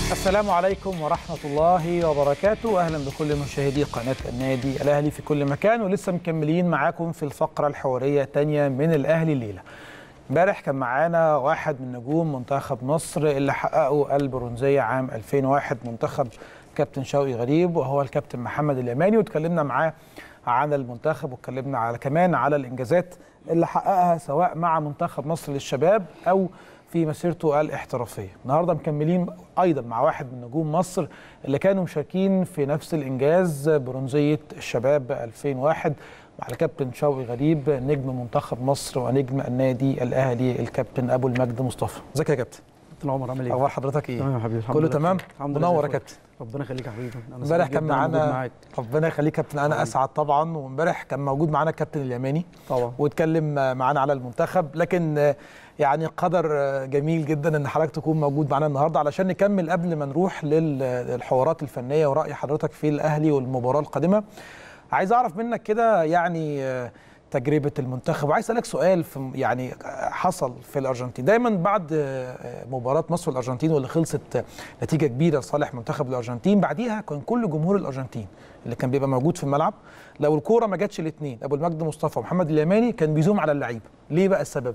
السلام عليكم ورحمة الله وبركاته أهلا بكل مشاهدي قناة النادي الأهلي في كل مكان ولسه مكملين معاكم في الفقرة الحوارية الثانية من الأهلي الليلة امبارح كان معانا واحد من نجوم منتخب مصر اللي حققوا البرونزية عام 2001 منتخب كابتن شوقي غريب وهو الكابتن محمد اليماني واتكلمنا معاه عن المنتخب واتكلمنا على كمان على الإنجازات اللي حققها سواء مع منتخب مصر للشباب أو في مسيرته الاحترافيه. النهارده مكملين ايضا مع واحد من نجوم مصر اللي كانوا مشاركين في نفس الانجاز برونزيه الشباب 2001 مع الكابتن شوقي غريب نجم منتخب مصر ونجم النادي الاهلي الكابتن ابو المجد مصطفى. ازيك يا كابتن؟ كابتن عمر عامل ايه؟ اخبار حضرتك ايه؟ تمام يا حبيبي الحمد كله لله تمام؟ الحمد لله منور يا زي الفل. كابتن. ربنا يخليك يا حبيبي انا امبارح سعيد كان جداً وموجود معانا معاك ربنا يخليك كابتن انا حبيبي. اسعد طبعا وامبارح كان موجود معانا الكابتن اليماني طبعا واتكلم معانا على المنتخب لكن يعني قدر جميل جدا ان حضرتك تكون موجود معانا النهارده علشان نكمل قبل ما نروح للحوارات الفنيه وراي حضرتك في الاهلي والمباراه القادمه عايز اعرف منك كده يعني تجربه المنتخب وعايز اسالك سؤال في يعني حصل في الارجنتين دايما بعد مباراه مصر والارجنتين واللي خلصت نتيجه كبيره لصالح منتخب الارجنتين بعديها كان كل جمهور الارجنتين اللي كان بيبقى موجود في الملعب لو الكوره ما جاتش الاثنين ابو المجد مصطفى ومحمد اليماني كان بيزوم على اللعيبه ليه بقى السبب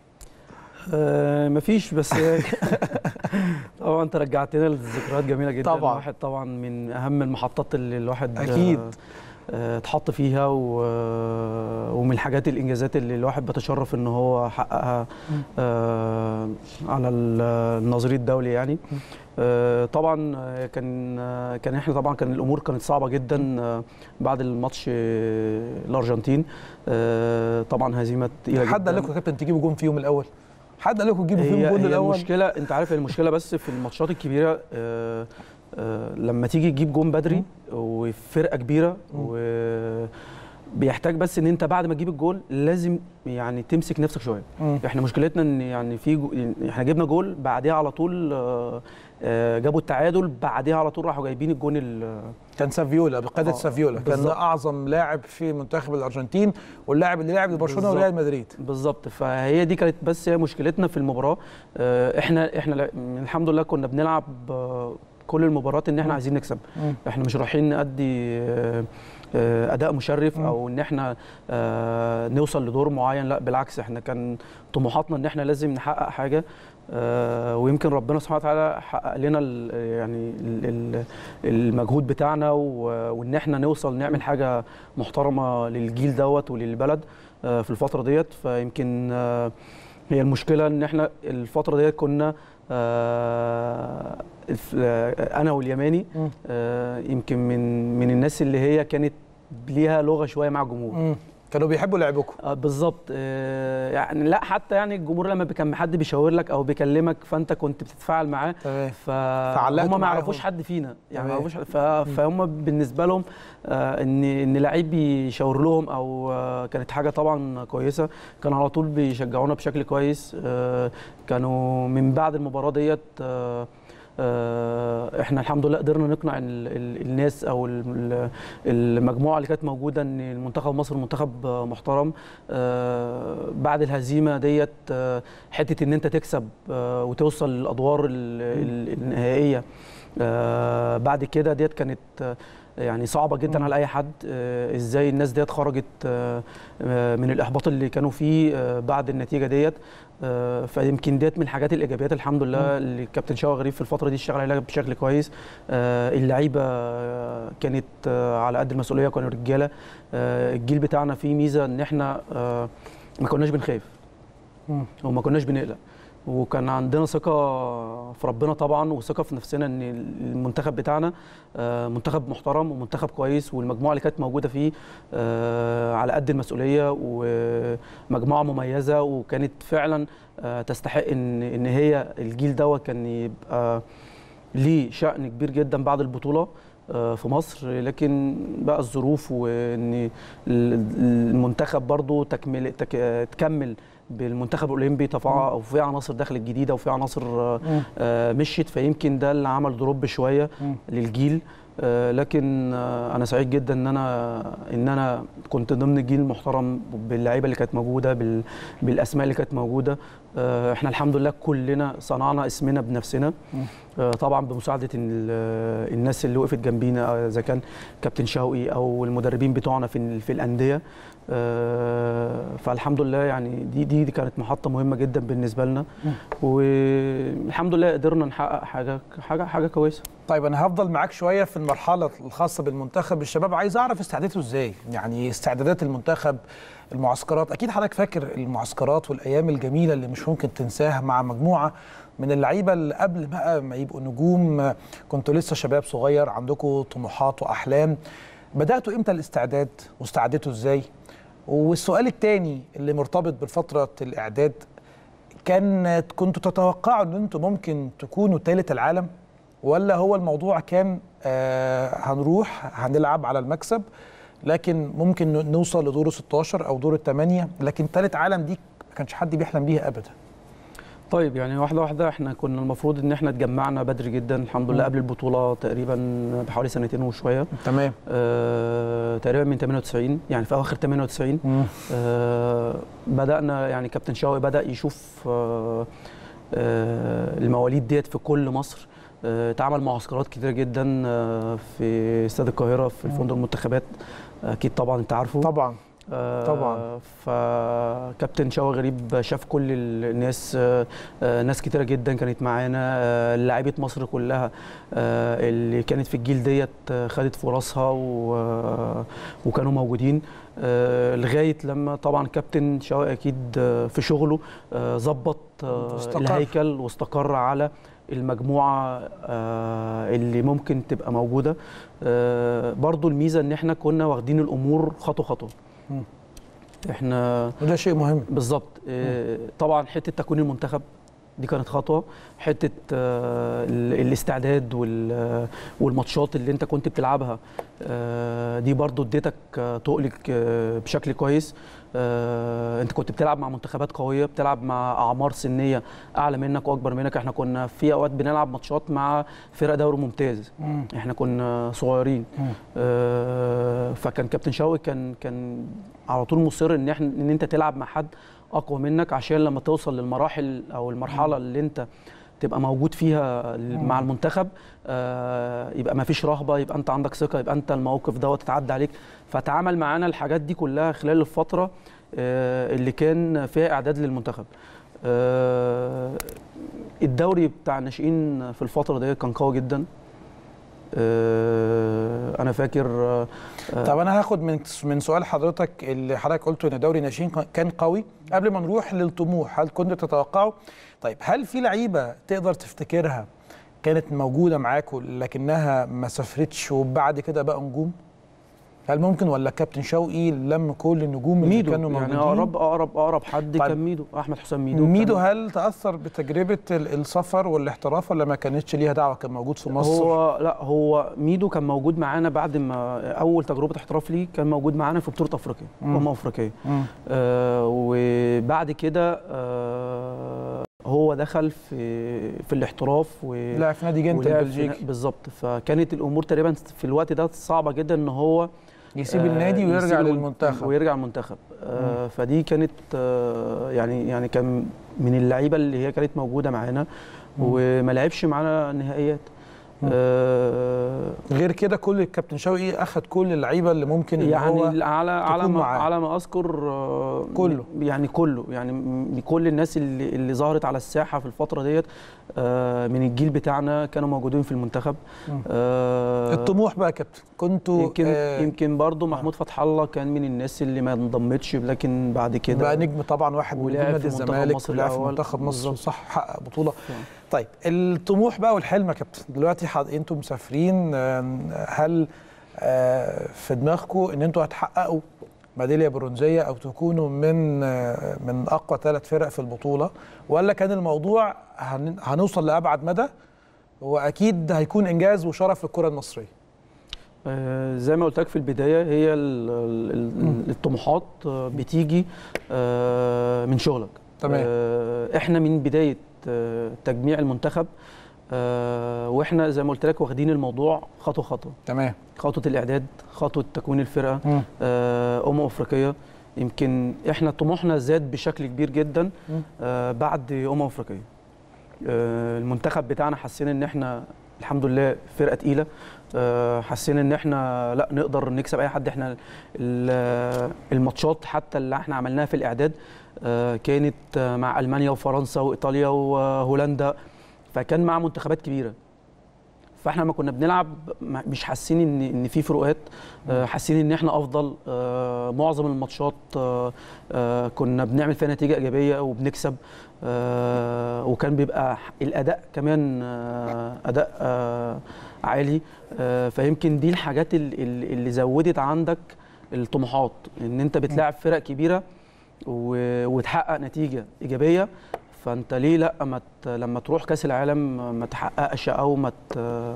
آه مفيش بس طبعا انت رجعتنا لذكريات جميله جدا طبعاً. الواحد طبعا من اهم المحطات اللي الواحد أكيد. آه، آه، اتحط فيها و... ومن الحاجات الانجازات اللي الواحد بيتشرف ان هو حققها آه على ال- النظري الدولي يعني آه طبعا آه، كان آه، كان احنا طبعا كان الامور كانت صعبه جدا آه بعد الماتش آه، الارجنتين آه طبعا هزيمه تقيله حد قال جداً. لكم يا كابتن تجيبوا جون فيهم الاول حد قال لكم تجيبوا فيهم هي جون هي الاول المشكله انت عارف المشكله بس في الماتشات الكبيره آه آه لما تيجي تجيب جون بدري وفي فرقه كبيره و بيحتاج بس ان انت بعد ما تجيب الجول لازم يعني تمسك نفسك شويه مم. احنا مشكلتنا ان يعني في جو... احنا جبنا جول بعديها على طول آه، آه، جابوا التعادل بعديها على طول راحوا جايبين الجون ال... كان سافيولا بقياده آه، سافيولا كان ده بالظبط. اعظم لاعب في منتخب الارجنتين واللاعب اللي لعب لبرشلونه بالظبط. وريال مدريد بالظبط فهي دي كانت بس هي مشكلتنا في المباراه آه، احنا احنا لا- الحمد لله كنا بنلعب آه، كل المباريات ان احنا عايزين نكسب مم. احنا مش رايحين نأدي آه، آه، اداء مشرف مم. او ان احنا آه، نوصل لدور معين لا بالعكس احنا كان طموحاتنا ان احنا لازم نحقق حاجه آه، ويمكن ربنا سبحانه وتعالى حقق لنا ال- يعني ال- ال- المجهود بتاعنا و- وان احنا نوصل نعمل حاجه محترمه للجيل دوت وللبلد آه، في الفتره ديت فيمكن آه، هي المشكله ان احنا الفتره ديت كنا آه، الف- آه، انا واليماني مم. آه، يمكن من من الناس اللي هي كانت ليها لغه شويه مع الجمهور مم. كانوا بيحبوا لعبكم آه، بالظبط آه، يعني لا حتى يعني الجمهور لما كان حد بيشاور لك او بيكلمك فانت كنت بتتفاعل معاه تمام فهم فعلقتوا ما معاهم. يعرفوش حد فينا يعني ما تمام. يعرفوش حد ف- فهم بالنسبه لهم آه، ان ان لعيب يشاور لهم او آه، كانت حاجه طبعا كويسه كانوا على طول بيشجعونا بشكل كويس آه، كانوا من بعد المباراه ديت آه، آه، احنا الحمد لله قدرنا نقنع ال- ال- الناس او ال- المجموعه اللي كانت موجوده ان المنتخب مصر منتخب آه، محترم آه، بعد الهزيمه ديت آه، حته ان انت تكسب آه، وتوصل للادوار ال- ال- النهائيه آه، بعد كده ديت كانت آه، يعني صعبه جدا على اي حد آه، ازاي الناس ديت خرجت آه، آه، من الاحباط اللي كانوا فيه آه، بعد النتيجه ديت آه، فيمكن ديت من الحاجات الايجابيات الحمد لله اللي الكابتن شوقي غريب في الفتره دي اشتغل عليها بشكل كويس آه، اللعيبه آه، كانت آه، على قد المسؤوليه كانوا رجاله آه، الجيل بتاعنا فيه ميزه ان احنا آه، ما كناش بنخاف مم. وما كناش بنقلق وكان عندنا ثقة في ربنا طبعا وثقة في نفسنا ان المنتخب بتاعنا آه، منتخب محترم ومنتخب كويس والمجموعة اللي كانت موجودة فيه آه، على قد المسؤولية ومجموعة مميزة وكانت فعلا آه، تستحق ان ان هي الجيل دوت كان يبقى ليه شأن كبير جدا بعد البطولة آه، في مصر لكن بقى الظروف وان ال- المنتخب برضو تكمل تك تكمل بالمنتخب الاولمبي طبعا او في عناصر دخلت جديده وفي عناصر آه، مم. آه، مشيت فيمكن ده اللي عمل دروب شويه مم. للجيل آه، لكن آه، انا سعيد جدا ان انا ان انا كنت ضمن الجيل المحترم باللعيبه اللي كانت موجوده بال- بالاسماء اللي كانت موجوده آه، احنا الحمد لله كلنا صنعنا اسمنا بنفسنا آه، طبعا بمساعده ال- الناس اللي وقفت جنبينا آه، اذا كان كابتن شوقي او المدربين بتوعنا في ال- في الانديه آه، فالحمد لله يعني دي دي دي كانت محطه مهمه جدا بالنسبه لنا والحمد لله قدرنا نحقق حاجه حاجه حاجه كويسه طيب انا هفضل معاك شويه في المرحله الخاصه بالمنتخب الشباب عايز اعرف استعداده ازاي يعني استعدادات المنتخب المعسكرات اكيد حضرتك فاكر المعسكرات والايام الجميله اللي مش ممكن تنساها مع مجموعه من اللعيبه اللي قبل بقى ما يبقوا نجوم كنتوا لسه شباب صغير عندكم طموحات واحلام بداتوا امتى الاستعداد واستعدتوا ازاي والسؤال الثاني اللي مرتبط بفتره الاعداد كان كنتوا تتوقعوا ان انتوا ممكن تكونوا ثالث العالم ولا هو الموضوع كان آه هنروح هنلعب على المكسب لكن ممكن ن- نوصل لدور 16 او دور الثمانيه لكن ثالث عالم دي ما كانش حد بيحلم بيها ابدا طيب يعني واحده واحده احنا كنا المفروض ان احنا اتجمعنا بدري جدا الحمد لله مم. قبل البطوله تقريبا بحوالي سنتين وشويه تمام آه تقريبا من 98 يعني في اواخر 98 آه بدانا يعني كابتن شوقي بدا يشوف آه آه المواليد ديت في كل مصر آه، اتعمل معسكرات كتير جدا آه، في استاد القاهره في مم. فندق المنتخبات اكيد طبعا انت عارفه طبعا آه، طبعاً. فكابتن شوقي غريب شاف كل الناس آه، آه، ناس كتيره جدا كانت معانا آه، لاعيبه مصر كلها آه، اللي كانت في الجيل ديت آه، خدت فرصها و- وكانوا موجودين آه، لغايه لما طبعا كابتن شوقي اكيد آه، في شغله آه، ظبط آه، واستقر. الهيكل واستقر على المجموعه آه، اللي ممكن تبقى موجوده آه، برضو الميزه ان احنا كنا واخدين الامور خطوه خطوه مم. احنا وده شيء مهم بالظبط آه، طبعا حته تكوين المنتخب دي كانت خطوه حته آه، ال- الاستعداد وال- والماتشات اللي انت كنت بتلعبها آه، دي برضو اديتك آه، تقلك آه، بشكل كويس آه، انت كنت بتلعب مع منتخبات قويه بتلعب مع اعمار سنيه اعلى منك واكبر منك احنا كنا في اوقات بنلعب ماتشات مع فرق دوري ممتاز مم. احنا كنا صغيرين مم. آه، فكان كابتن شوقي كان كان على طول مصر ان احنا ان انت تلعب مع حد اقوى منك عشان لما توصل للمراحل او المرحله اللي انت تبقى موجود فيها مع المنتخب آه، يبقى ما فيش رهبه يبقى انت عندك ثقه يبقى انت الموقف دوت اتعدى عليك فتعامل معانا الحاجات دي كلها خلال الفتره آه، اللي كان فيها اعداد للمنتخب آه، الدوري بتاع الناشئين في الفتره دي كان قوي جدا آه، انا فاكر آه، طب انا هاخد من من سؤال حضرتك اللي حضرتك قلته ان دوري ناشئين كان قوي قبل ما نروح للطموح هل كنت تتوقعه طيب هل في لعيبه تقدر تفتكرها كانت موجوده معاكم لكنها ما سافرتش وبعد كده بقى نجوم هل ممكن ولا كابتن شوقي لم كل النجوم اللي ميدو كانوا يعني موجودين اقرب اقرب اقرب حد طيب. كان ميدو احمد حسام ميدو ميدو كان- هل تاثر بتجربه ال- السفر والاحتراف ولا ما كانتش ليها دعوه كان موجود في مصر هو لا هو ميدو كان موجود معانا بعد ما اول تجربه احتراف ليه كان موجود معانا في بطوله افريقيا مم. امم افريقيه مم. آه وبعد كده آه هو دخل في في الاحتراف و لعب في نادي جنت ولعب في- البلجيكي بالظبط فكانت الامور تقريبا في الوقت ده صعبه جدا ان هو يسيب آه، النادي ويرجع يسيب الم- للمنتخب ويرجع المنتخب آه فدي كانت آه يعني يعني كان من اللعيبه اللي هي كانت موجوده معانا مم. وما لعبش معانا نهائيات مم. آه غير كده كل الكابتن شوقي اخذ كل اللعيبه اللي ممكن إن يعني هو على على تكون ما معاه. على ما اذكر آه، كله. يعني كله يعني م- كل الناس اللي اللي ظهرت على الساحه في الفتره ديت آه، من الجيل بتاعنا كانوا موجودين في المنتخب مم. آه، الطموح بقى يا كابتن كنتوا يمكن آه يمكن برضه محمود فتح الله كان من الناس اللي ما انضمتش لكن بعد كده بقى نجم طبعا واحد من ولعب نجوم في نادي منتخب الزمالك مصر ولعب في الأول. منتخب مصر بالظبط. صح حقق بطوله طيب الطموح بقى والحلم يا كابتن دلوقتي حد... انتوا مسافرين آم، هل آه، في دماغكم ان انتوا هتحققوا ميداليه برونزيه او تكونوا من آه، من اقوى ثلاث فرق في البطوله ولا كان الموضوع هن... هنوصل لابعد مدى واكيد هيكون انجاز وشرف للكره المصريه آه، زي ما قلت لك في البدايه هي ال- ال- مم. ال- الطموحات آه، بتيجي آه، من شغلك تمام. آه، احنا من بدايه آه، تجميع المنتخب آه، واحنا زي ما قلت لك واخدين الموضوع خطوه خطوه تمام خطوه الاعداد خطوه تكوين الفرقه مم. آه، امم افريقيه يمكن احنا طموحنا زاد بشكل كبير جدا مم. آه، بعد امم افريقيه آه، المنتخب بتاعنا حسينا ان احنا الحمد لله فرقه تقيله آه، حسينا ان احنا لا نقدر نكسب اي حد احنا ال- الماتشات حتى اللي احنا عملناها في الاعداد آه، كانت آه، مع المانيا وفرنسا وايطاليا وهولندا فكان مع منتخبات كبيره فاحنا لما كنا بنلعب ما- مش حاسين ان ان في فروقات آه، حاسين ان احنا افضل آه، معظم الماتشات آه، آه، كنا بنعمل فيها نتيجه ايجابيه وبنكسب آه، وكان بيبقى الاداء كمان آه، اداء آه، عالي آه، فيمكن دي الحاجات ال- ال- اللي زودت عندك الطموحات ان انت بتلاعب فرق كبيره و- وتحقق نتيجه ايجابيه فانت ليه لا ما ت- لما تروح كاس العالم ما تحققش او ما ت-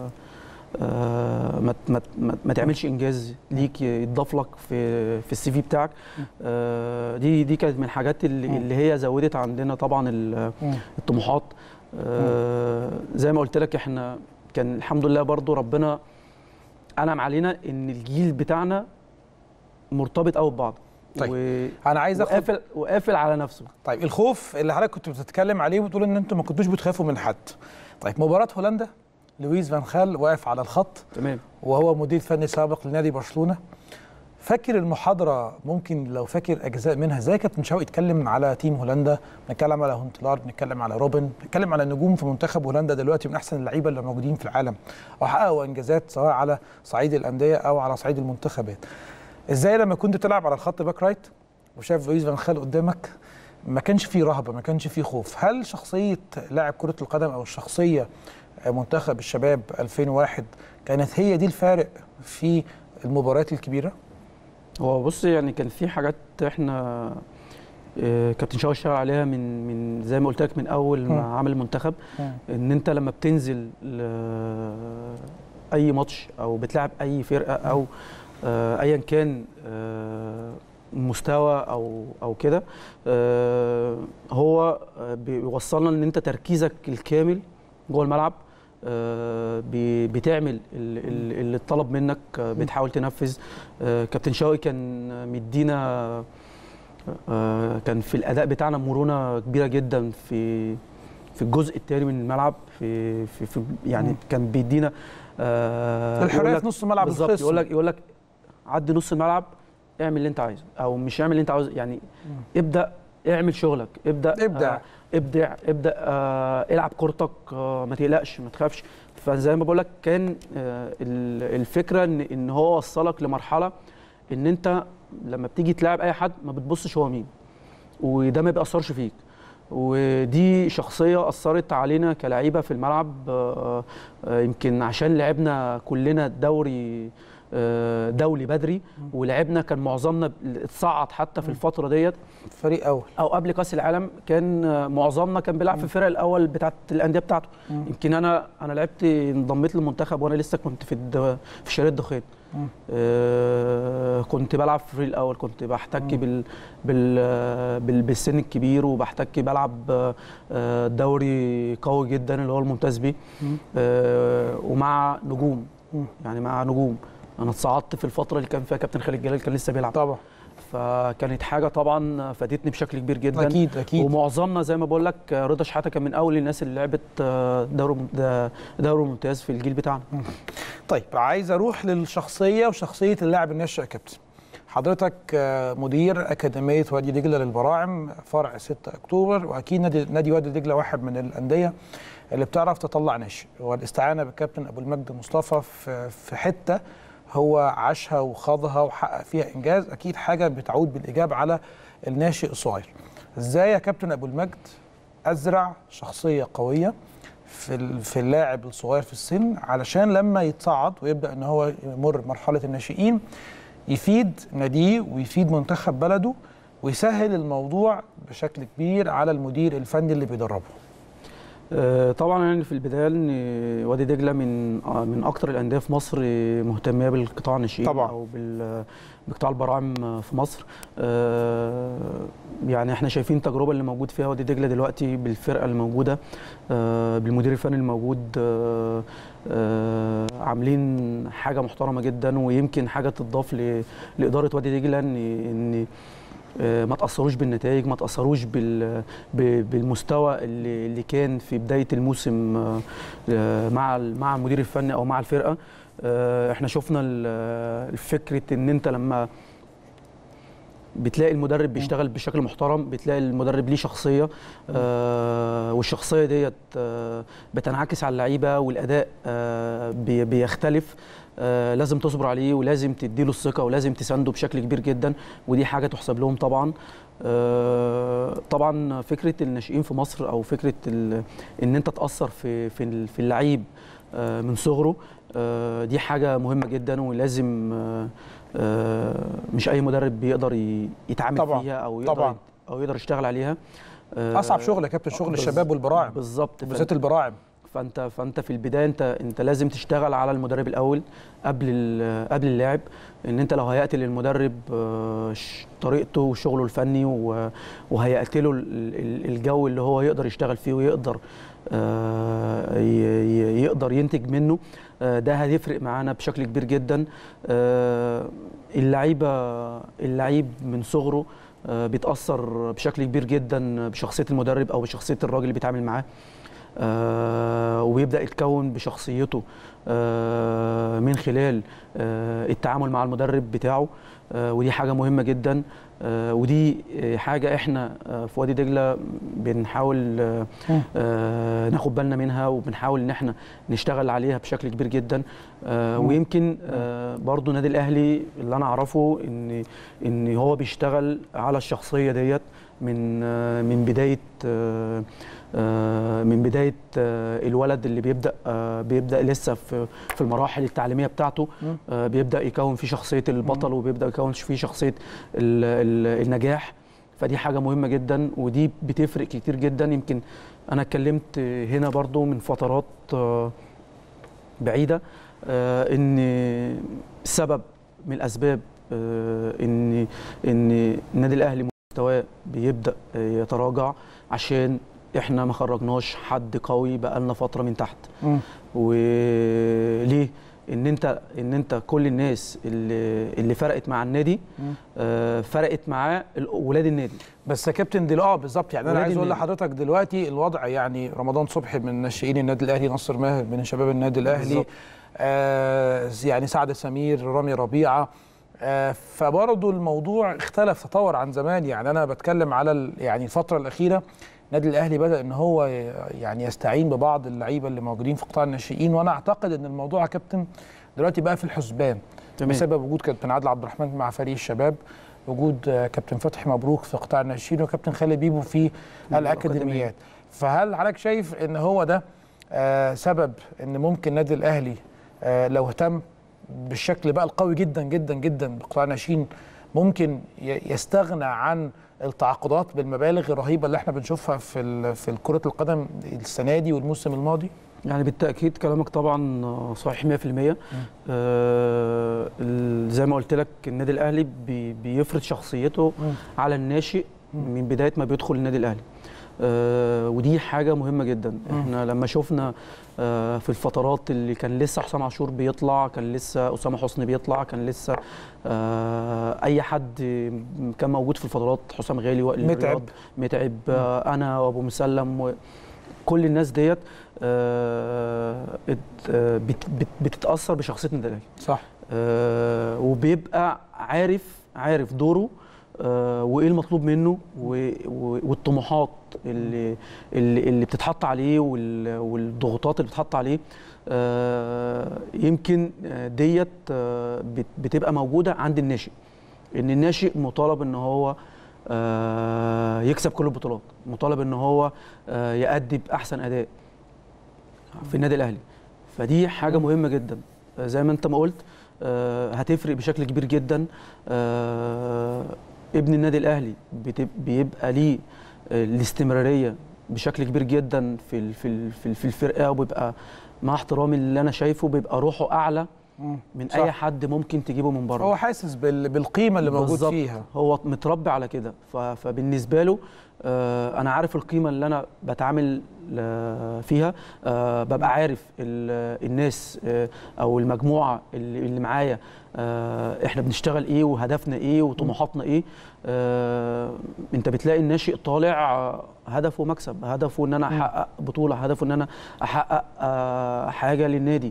آه، ما ت- ما ت- ما- ما تعملش انجاز ليك يتضاف لك في في السي في بتاعك آه، دي دي كانت من الحاجات اللي, مم. اللي هي زودت عندنا طبعا ال- مم. الطموحات آه، زي ما قلت لك احنا كان الحمد لله برضو ربنا انعم علينا ان الجيل بتاعنا مرتبط قوي ببعض طيب، و- انا عايز اخد وقافل وقافل على نفسه طيب الخوف اللي حضرتك كنت بتتكلم عليه وبتقول ان انتم ما كنتوش بتخافوا من حد طيب مباراه هولندا لويس فان خال واقف على الخط تمام وهو مدير فني سابق لنادي برشلونه فاكر المحاضره ممكن لو فاكر اجزاء منها ازاي كابتن شوقي اتكلم على تيم هولندا بنتكلم على هونتلار بنتكلم على روبن بنتكلم على نجوم في منتخب هولندا دلوقتي من احسن اللعيبه اللي موجودين في العالم وحققوا انجازات سواء على صعيد الانديه او على صعيد المنتخبات ازاي لما كنت تلعب على الخط باك رايت وشاف لويس فان خال قدامك ما كانش فيه رهبه ما كانش فيه خوف هل شخصيه لاعب كره القدم او الشخصيه منتخب الشباب 2001 كانت هي دي الفارق في المباريات الكبيره هو بص يعني كان في حاجات احنا آه، كابتن شاوي اشتغل عليها من من زي ما قلت لك من اول مم. ما عمل المنتخب ان انت لما بتنزل ل- اي ماتش او بتلعب اي فرقه او آه، ايا كان آه، مستوى او او كده آه، هو آه، بيوصلنا ان انت تركيزك الكامل جوه الملعب آه، بي- بتعمل ال- ال- اللي اتطلب منك آه، بتحاول تنفذ آه، كابتن شوقي كان مدينا آه، كان في الاداء بتاعنا مرونه كبيره جدا في في الجزء الثاني من الملعب في في, في يعني مم. كان بيدينا آه الحريه يقول في لك- نص ملعب بالظبط الخصم يقول لك يقول لك عدي نص الملعب اعمل اللي انت عايزه او مش اعمل اللي انت عاوزه يعني ابدا اعمل شغلك ابدا ابدع. آه ابدع ابدا آه العب كورتك آه ما تقلقش ما تخافش فزي ما بقول لك كان آه ال- الفكره ان ان هو وصلك لمرحله ان انت لما بتيجي تلاعب اي حد ما بتبصش هو مين وده ما بيأثرش فيك ودي شخصية أثرت علينا كلاعيبة في الملعب آه، آه، يمكن عشان لعبنا كلنا دوري آه، دولي بدري ولعبنا كان معظمنا اتصعد حتى في الفترة ديت فريق اول او قبل كاس العالم كان آه، معظمنا كان بيلعب في الفرق الاول بتاعت الانديه بتاعته مم. يمكن انا انا لعبت انضميت للمنتخب وانا لسه كنت في الد... في شارع الدخان مم. آه كنت بلعب في الفريق الاول كنت بحتك بال... بال... آه، بال... بالسن الكبير وبحتك بلعب آه، آه، دوري قوي جدا اللي هو الممتاز بيه مم. آه ومع نجوم مم. يعني مع نجوم انا اتصعدت في الفتره اللي كان فيها كابتن خالد جلال كان لسه بيلعب طبعا فكانت حاجه طبعا فادتني بشكل كبير جدا اكيد اكيد ومعظمنا زي ما بقول لك رضا شحاته كان من اول الناس اللي لعبت دوري دوري ممتاز في الجيل بتاعنا طيب عايز اروح للشخصيه وشخصيه اللاعب الناشئ يا كابتن حضرتك آه، مدير اكاديميه وادي دجله للبراعم فرع 6 اكتوبر واكيد نادي نادي وادي دجله واحد من الانديه اللي بتعرف تطلع ناشئ والاستعانه بالكابتن ابو المجد مصطفى في في حته هو عاشها وخاضها وحقق فيها انجاز اكيد حاجه بتعود بالايجاب على الناشئ الصغير ازاي يا كابتن ابو المجد ازرع شخصيه قويه في ال- في اللاعب الصغير في السن علشان لما يتصعد ويبدا ان هو يمر مرحله الناشئين يفيد ناديه ويفيد منتخب بلده ويسهل الموضوع بشكل كبير على المدير الفني اللي بيدربه آه، طبعا يعني في البدايه ان وادي دجله من آه، من اكتر الانديه في مصر مهتميه بالقطاع الناشئين طبعاً. او بال- بقطاع البراعم في مصر آه، يعني احنا شايفين التجربه اللي موجود فيها وادي دجله دلوقتي بالفرقه اللي موجوده آه، بالمدير الفني الموجود آه، آه، عاملين حاجه محترمه جدا ويمكن حاجه تضاف ل- لاداره وادي دجله ان ان آه، ما تاثروش بالنتائج ما تاثروش بال ب- بالمستوى اللي اللي كان في بدايه الموسم آه، آه، مع ال- مع المدير الفني او مع الفرقه آه، احنا شفنا ال- فكره ان انت لما بتلاقي المدرب بيشتغل بشكل محترم بتلاقي المدرب ليه شخصيه آه والشخصيه ديت آه بتنعكس على اللعيبه والاداء آه بي- بيختلف آه لازم تصبر عليه ولازم تديله الثقه ولازم تسانده بشكل كبير جدا ودي حاجه تحسب لهم طبعا آه طبعا فكره الناشئين في مصر او فكره ال- ان انت تاثر في في ال- في اللعيب آه من صغره آه دي حاجه مهمه جدا ولازم آه آه، مش اي مدرب بيقدر ي- يتعامل طبعاً، فيها او يقدر طبعاً. او يقدر يشتغل عليها آه، اصعب شغل يا كابتن شغل بز- الشباب والبراعم بالظبط بالذات فانت, البراعم فانت فانت في البدايه انت انت لازم تشتغل على المدرب الاول قبل ال- قبل اللاعب ان انت لو هيأت للمدرب آه، ش- طريقته وشغله الفني و- وهيأت له ال- ال- الجو اللي هو يقدر يشتغل فيه ويقدر آه، ي- ي- يقدر ينتج منه آه، ده هيفرق معانا بشكل كبير جدا آه، اللعيبه اللعيب من صغره آه، بيتاثر بشكل كبير جدا بشخصيه المدرب او بشخصيه الراجل اللي بيتعامل معاه آه، وبيبدا يتكون بشخصيته آه، من خلال آه، التعامل مع المدرب بتاعه آه، ودي حاجه مهمه جدا آه، ودي آه، حاجه احنا آه، في وادي دجله بنحاول آه، مم. آه، ناخد بالنا منها وبنحاول ان احنا نشتغل عليها بشكل كبير جدا آه، مم. ويمكن آه، برضو النادي الاهلي اللي انا اعرفه ان ان هو بيشتغل على الشخصيه ديت من آه، من بدايه آه، آه، من بدايه آه، الولد اللي بيبدا آه، بيبدا لسه في في المراحل التعليميه بتاعته مم. آه، بيبدا يكون فيه شخصيه البطل وبيبدا يكون فيه شخصيه ال- ال- النجاح فدي حاجه مهمه جدا ودي بتفرق كتير جدا يمكن انا اتكلمت هنا برضو من فترات آه، بعيده آه، ان سبب من الاسباب آه، ان ان النادي الاهلي مستواه بيبدا يتراجع عشان احنا ما خرجناش حد قوي بقالنا فتره من تحت مم. وليه ان انت ان انت كل الناس اللي اللي فرقت مع النادي مم. آه، فرقت معاه ال- ولاد النادي بس يا كابتن دل اه بالظبط يعني انا ولاد عايز اقول النادي. لحضرتك دلوقتي الوضع يعني رمضان صبحي من ناشئين النادي الاهلي نصر ماهر من شباب النادي الاهلي بالظبط. آه يعني سعد سمير رامي ربيعه آه فبرضه الموضوع اختلف تطور عن زمان يعني انا بتكلم على ال- يعني الفتره الاخيره النادي الاهلي بدا ان هو ي- يعني يستعين ببعض اللعيبه اللي موجودين في قطاع الناشئين وانا اعتقد ان الموضوع يا كابتن دلوقتي بقى في الحسبان تمام. بسبب وجود كابتن عادل عبد الرحمن مع فريق الشباب وجود آه، كابتن فتحي مبروك في قطاع الناشئين وكابتن خالد بيبو في الاكاديميات فهل حضرتك شايف ان هو ده آه، سبب ان ممكن النادي الاهلي آه، لو اهتم بالشكل بقى القوي جدا جدا جدا بقطاع الناشئين ممكن ي- يستغنى عن التعاقدات بالمبالغ الرهيبه اللي احنا بنشوفها في ال- في كره القدم السنه دي والموسم الماضي يعني بالتاكيد كلامك طبعا صحيح 100% آه ال- زي ما قلت لك النادي الاهلي بي بيفرض شخصيته مم. على الناشئ من بدايه ما بيدخل النادي الاهلي آه ودي حاجه مهمه جدا احنا لما شفنا آه في الفترات اللي كان لسه حسام عاشور بيطلع كان لسه اسامه حسني بيطلع كان لسه آه اي حد كان موجود في الفترات حسام غالي وائل متعب. الرياض، متعب آه انا وابو مسلم و كل الناس ديت آه ات- آه، بت- بت- بتتاثر بشخصيه النادي الاهلي صح آه، وبيبقى عارف عارف دوره آه، وايه المطلوب منه و- و- والطموحات اللي اللي, اللي بتتحط عليه وال- والضغوطات اللي بتتحط عليه آه، يمكن آه، ديت آه، بت- بتبقى موجوده عند الناشئ ان الناشئ مطالب ان هو آه، يكسب كل البطولات مطالب ان هو آه، يأدي باحسن اداء في النادي الاهلي فدي حاجه مهمه جدا آه، زي ما انت ما قلت آه، هتفرق بشكل كبير جدا آه، ابن النادي الاهلي بتب- بيبقى ليه آه، الاستمراريه بشكل كبير جدا في ال- في ال- في ال- في الفرقه وبيبقى مع احترامي اللي انا شايفه بيبقى روحه اعلى مم. من صح. اي حد ممكن تجيبه من بره هو حاسس بال... بالقيمه اللي موجود بالظبط. فيها هو متربي على كده ف- فبالنسبه له آه، انا عارف القيمه اللي انا بتعامل آه، فيها آه، ببقى عارف ال- الناس آه، او المجموعه اللي اللي معايا آه، احنا بنشتغل ايه وهدفنا ايه وطموحاتنا ايه آه، انت بتلاقي الناشئ طالع آه، هدفه مكسب هدفه ان انا احقق بطوله هدفه ان انا احقق آه، حاجه للنادي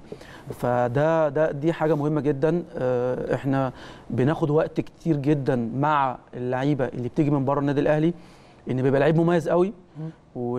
فده ده دي حاجه مهمه جدا آه، احنا بناخد وقت كتير جدا مع اللعيبه اللي بتيجي من بره النادي الاهلي ان بيبقى لعيب مميز قوي و...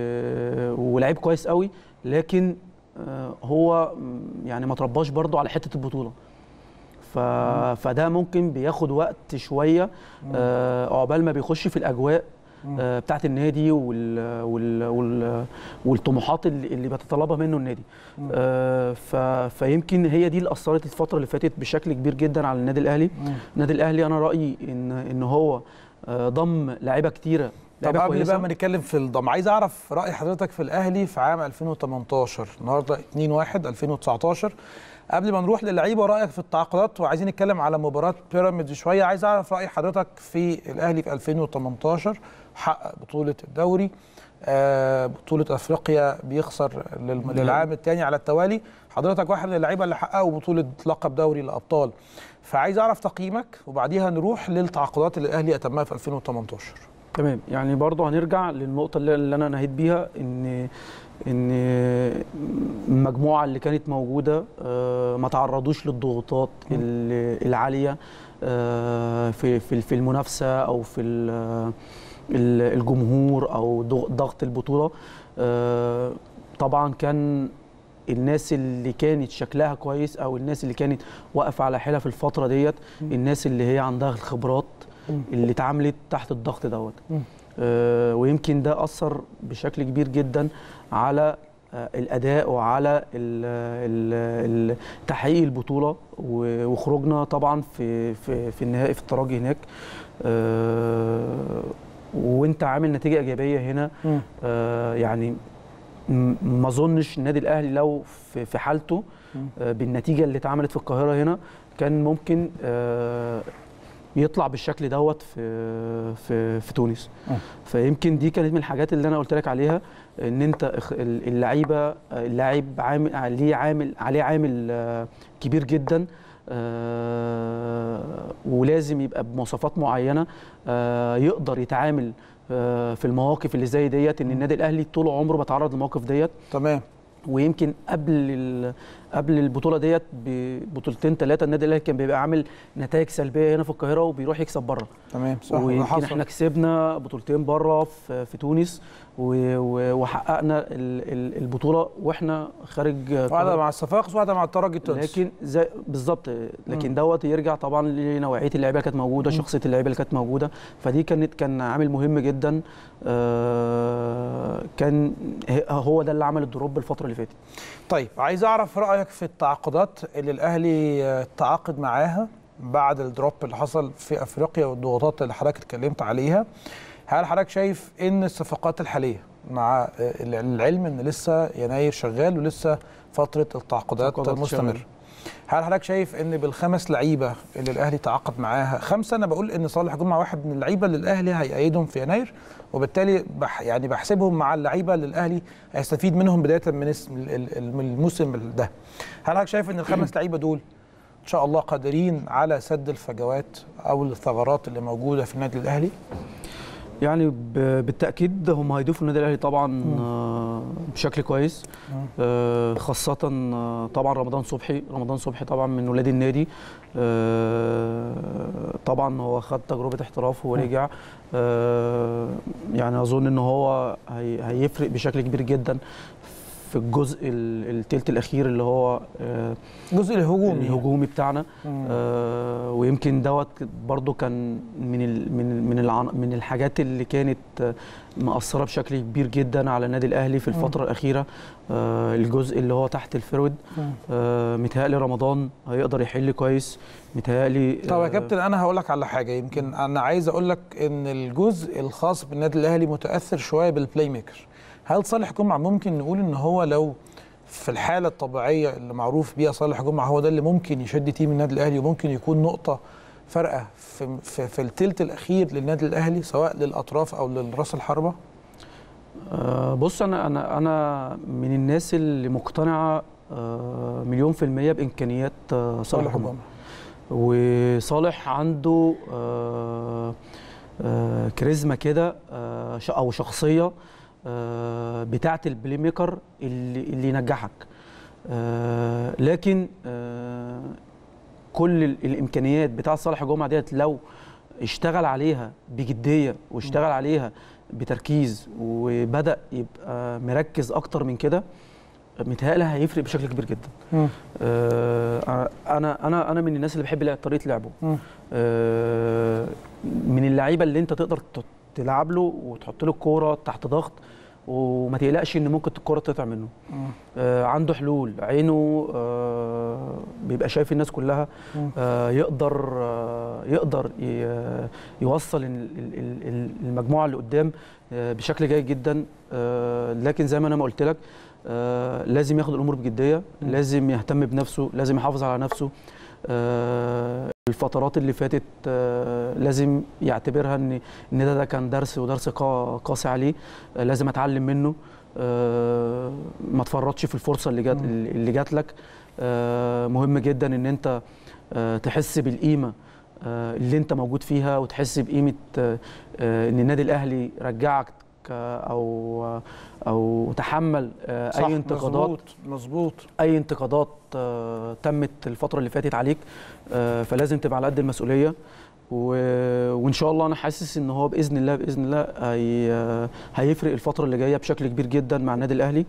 ولعيب كويس قوي لكن آه، هو م، يعني ما ترباش برضه على حته البطوله ف... فده ممكن بياخد وقت شويه آه، عقبال ما بيخش في الاجواء آه، بتاعت النادي وال... وال... وال... والطموحات اللي, اللي بتطلبها منه النادي آه، ف... فيمكن هي دي اللي اثرت الفتره اللي فاتت بشكل كبير جدا على النادي الاهلي النادي الاهلي انا رايي ان ان هو آه، ضم لعيبه كتيره طب لعيبه قبل كويسه بقى ما نتكلم في الضم عايز اعرف راي حضرتك في الاهلي في عام 2018 النهارده 2 1 2019 قبل ما نروح للعيبه رايك في التعاقدات وعايزين نتكلم على مباراه بيراميدز شويه عايز اعرف راي حضرتك في الاهلي في 2018 حقق بطوله الدوري آه، بطوله افريقيا بيخسر لل- للعام الثاني على التوالي حضرتك واحد من اللعيبه اللي حققوا بطوله لقب دوري الابطال فعايز اعرف تقييمك وبعديها نروح للتعاقدات اللي الاهلي اتمها في 2018 تمام يعني برضه هنرجع للنقطة اللي, اللي أنا نهيت بيها إن إن المجموعة اللي كانت موجودة آه، ما تعرضوش للضغوطات ال- العالية آه، في في في المنافسة أو في ال- ال- الجمهور أو ضغ- ضغط البطولة آه، طبعا كان الناس اللي كانت شكلها كويس او الناس اللي كانت واقفه على حيلها في الفتره ديت الناس اللي هي عندها الخبرات اللي اتعاملت تحت الضغط دوت مم. آه ويمكن ده اثر بشكل كبير جدا على آه الاداء وعلى ال- ال- ال- تحقيق البطوله و- وخروجنا طبعا في في في النهائي في الترجي هناك آه وانت عامل نتيجه ايجابيه هنا مم. آه يعني م- ما اظنش النادي الاهلي لو في في حالته آه، بالنتيجه اللي اتعملت في القاهره هنا كان ممكن آه، يطلع بالشكل دوت في في في تونس مم. فيمكن دي كانت من الحاجات اللي انا قلت لك عليها ان انت اخ- ال- اللعيبه اللاعب عامل عليه عامل عليه عامل آه، كبير جدا آه، ولازم يبقى بمواصفات معينه آه، يقدر يتعامل آه، في المواقف اللي زي ديت ان النادي الاهلي طول عمره بيتعرض للمواقف ديت تمام ويمكن قبل ال- قبل البطوله ديت ببطولتين ثلاثه النادي الاهلي كان بيبقى عامل نتائج سلبيه هنا في القاهره وبيروح يكسب بره تمام صح وده ويمكن حصل. احنا كسبنا بطولتين بره في, في تونس و- و- وحققنا ال- ال- البطوله واحنا خارج واحده القاهرة. مع الصفاقس واحده مع الترجي التونسي لكن زي بالظبط لكن دوت يرجع طبعا لنوعيه اللعيبه اللي كانت موجوده شخصيه اللعيبه اللي كانت موجوده فدي كانت كان عامل مهم جدا آه، كان ه- هو ده اللي عمل الدروب الفتره اللي فاتت طيب عايز اعرف رايك في التعاقدات اللي الاهلي آه، تعاقد معاها بعد الدروب اللي حصل في افريقيا والضغوطات اللي حضرتك اتكلمت عليها هل حضرتك شايف ان الصفقات الحاليه مع آه، العلم ان لسه يناير شغال ولسه فتره التعاقدات التعاقدات مستمره شغالة. هل حضرتك شايف ان بالخمس لعيبه اللي الاهلي تعاقد معاها خمسه انا بقول ان صالح جمعه واحد من اللعيبه اللي الاهلي هيأيدهم في يناير وبالتالي بح يعني بحسبهم مع اللعيبه اللي الاهلي هيستفيد منهم بدايه من اسم ال- ال- من الموسم ده هل حضرتك شايف ان الخمس لعيبه دول ان شاء الله قادرين على سد الفجوات او الثغرات اللي موجوده في النادي الاهلي يعني ب- بالتاكيد هم هيضيفوا النادي الاهلي طبعا آه، بشكل كويس آه، خاصه آه، طبعا رمضان صبحي رمضان صبحي طبعا من ولاد النادي آه، طبعا هو خد تجربه احتراف ورجع آه، يعني اظن ان هو هي- هيفرق بشكل كبير جدا في الجزء ال- التلت الاخير اللي هو آه، الجزء الهجومي الهجومي بتاعنا مم. آه، ويمكن دوت برضو كان من ال من من العن- من الحاجات اللي كانت آه، مأثرة بشكل كبير جدا على النادي الأهلي في الفترة الأخيرة آه، الجزء اللي هو تحت الفرود مم. آه، متهيألي رمضان هيقدر يحل كويس متهيألي طب يا آه، كابتن انا هقول لك على حاجه يمكن انا عايز اقول لك ان الجزء الخاص بالنادي الاهلي متاثر شويه بالبلاي ميكر هل صالح جمعه ممكن نقول ان هو لو في الحاله الطبيعيه اللي معروف بيها صالح جمعه هو ده اللي ممكن يشد تيم النادي الاهلي وممكن يكون نقطه فارقه في في, في الثلث الاخير للنادي الاهلي سواء للاطراف او للراس الحربه آه، بص انا انا انا من الناس اللي مقتنعه آه، مليون في المية بإمكانيات آه، صالح صالح جمعة جمعه وصالح عنده آه، آه، كاريزما كده آه، ش- او شخصيه آه، بتاعه البلاي ميكر اللي اللي ينجحك آه، لكن آه، كل ال- الامكانيات بتاعه صالح جمعه ديت لو اشتغل عليها بجديه واشتغل عليها بتركيز وبدا يبقى مركز اكتر من كده متهيألي هيفرق بشكل كبير جدا مم. آه، انا انا انا من الناس اللي بحب لعب- طريقه لعبه مم. آه، من اللعيبه اللي انت تقدر ت- تلعب له وتحط له الكوره تحت ضغط وما تقلقش ان ممكن الكوره تقطع منه مم. آه، عنده حلول عينه آه، بيبقى شايف الناس كلها مم. آه، يقدر آه، يقدر ي- يوصل ال- ال- ال- المجموعه اللي قدام آه، بشكل جيد جدا آه، لكن زي ما انا ما قلت لك آه، لازم ياخد الامور بجديه مم. لازم يهتم بنفسه لازم يحافظ على نفسه آه، الفترات اللي فاتت آه، لازم يعتبرها ان ان ده, ده كان درس ودرس قا- قاسي عليه آه، لازم اتعلم منه آه، ما تفرطش في الفرصه اللي جات مم. اللي جات لك آه، مهم جدا ان انت آه، تحس بالقيمه آه، اللي انت موجود فيها وتحس بقيمه آه، آه، ان النادي الاهلي رجعك آه، او او تحمل آه، صح، اي انتقادات مظبوط مظبوط اي انتقادات آه، تمت الفتره اللي فاتت عليك آه، فلازم تبقى على قد المسؤوليه و- وان شاء الله انا حاسس ان هو باذن الله باذن الله هي آه، هيفرق الفتره اللي جايه بشكل كبير جدا مع النادي الاهلي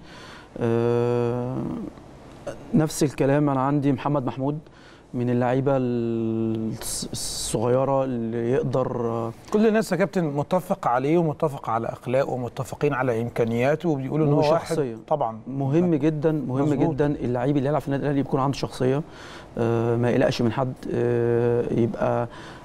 آه، نفس الكلام انا عندي محمد محمود من اللعيبه الص- الصغيره اللي يقدر آه، كل الناس يا كابتن متفق عليه ومتفق على اخلاقه ومتفقين على امكانياته وبيقولوا ان هو واحد وشخصية. طبعا مهم جدا مهم مظبوط. جدا اللعيب اللي يلعب في النادي الاهلي بيكون عنده شخصيه آه، ما يقلقش من حد آه، يبقى